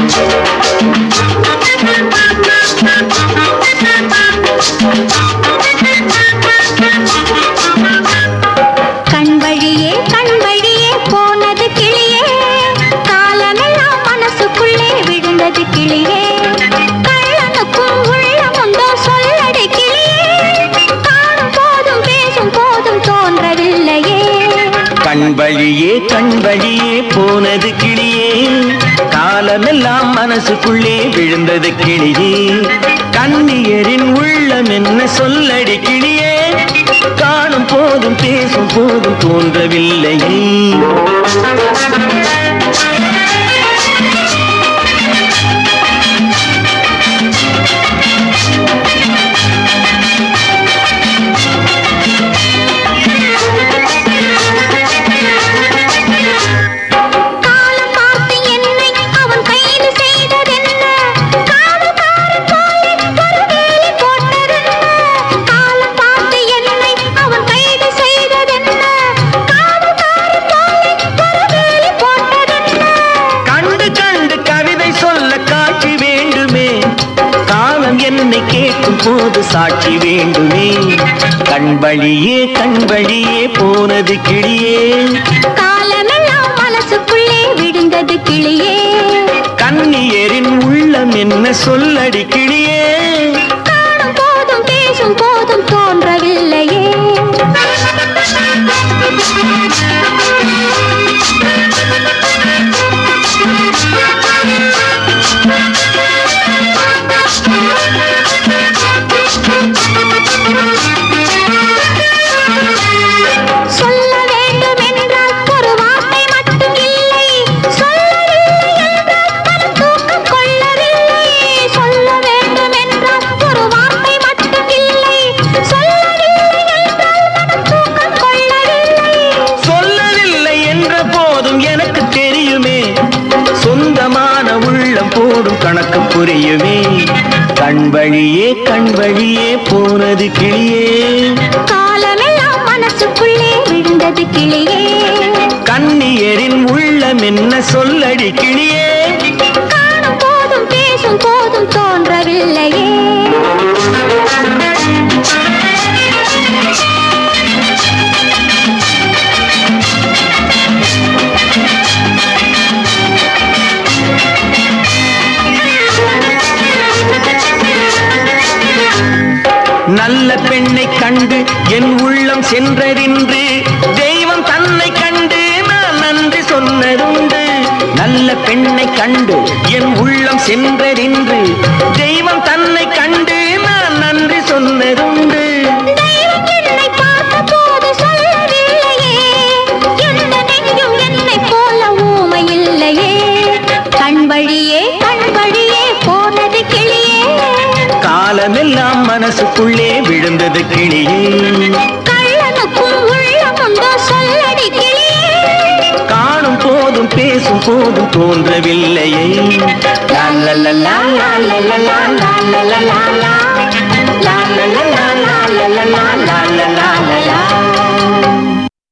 கண் வழியே கண் வழியே போனது கிளியே காலமெல்லாம் மனசுக்குள்ளே விழுந்தது கிளியே கள்ளனுக்கும் உள்ளமுண்டோ சொல்லடி கிளியே காணும் போதும் பேசும் போதும் தோன்றவில்லையே கண் வழியே கண் வழியே போனது கிளியே காலமெல்லாம் மனசுக்குள்ளே விழுந்தது கிளியே கண்ணியரின் உள்ளம் என்ன சொல்லடி கிளியே காணும் போதும் பேசும் போதும் தோன்றவில்லையே காலம் பார்த்து என்னை அவன் கைது செய்ததென்ன காவல்காரன் போலே ஒரு வேலி போட்டதென்ன காலம் பார்த்து என்னை அவன் கைது செய்ததென்ன காவல்காரன் போலே ஒரு வேலி போட்டதென்ன கண்டு கண்டு கவிதை சொல்ல காட்சி வேண்டுமே காலம் என்னை கேட்கும் போது சாட்சி வேண்டுமே கண் வழியே கண் வழியே போனது கிளியே காலமெல்லாம் மனசுக்குள்ளே விழுந்தது கிளியே கண்ணியரின் உள்ளம் என்ன சொல்லடி கிளியே காணும் போதும் பேசும் போதும் தோன்றவில்லையே சொல்ல வேண்டும் என்றால் ஒரு வார்த்தை மட்டும் இல்லை சொல்லவில்லை என்றால் மனம் தூக்கம் கொள்ளவில்லை சொல்ல வேண்டும் என்றால் ஒரு வார்த்தை மட்டும் இல்லை சொல்லவில்லை என்றால் மனம் தூக்கம் கொள்ளவில்லை சொல்லவில்லை என்ற போதும் எனக்கு தெரியுமே சொந்தமான உள்ளம் போடும் கணக்கு புரியுமே கண் வழியே கண் வழியே போனது கிளியே காலமெல்லாம் மனசுக்குள்ளே விழுந்தது கிளியே கண்ணியரின் உள்ளம் என்ன சொல்லடி கிளியே காணும் போதும் பேசும் போதும் தோன்றவில்லையே நல்ல பெண்ணை கண்டு என் உள்ளம் சென்றறின்று தெய்வம் தன்னை கண்டு நான் நன்றி சொன்னதுண்டு நல்ல பெண்ணை கண்டு என் உள்ளம் சென்றறின்று தெய்வம் தன்னை கண்டு நான் நன்றி சொன்னதுண்டு தெய்வம் என்னை பார்த்தபோது சொல்லவில்லையே எந்த நெஞ்சும் என்னைப் போல ஊமை இல்லையே கண் வழியே கண் வழியே போனது கிளியே காலமெல்லாம் மனசுக்குள்ளே விழுந்தது கிளியே கள்ளனுக்கும் உள்ளமுண்டோ சொல்லடி கிளியே காணும் போதும் பேசும் போதும் தோன்றவில்லையே லா லா லா லா லா லா லா லா லா லா லா லா. லா லா லா லா லா லா லா லா லா லா லா லா.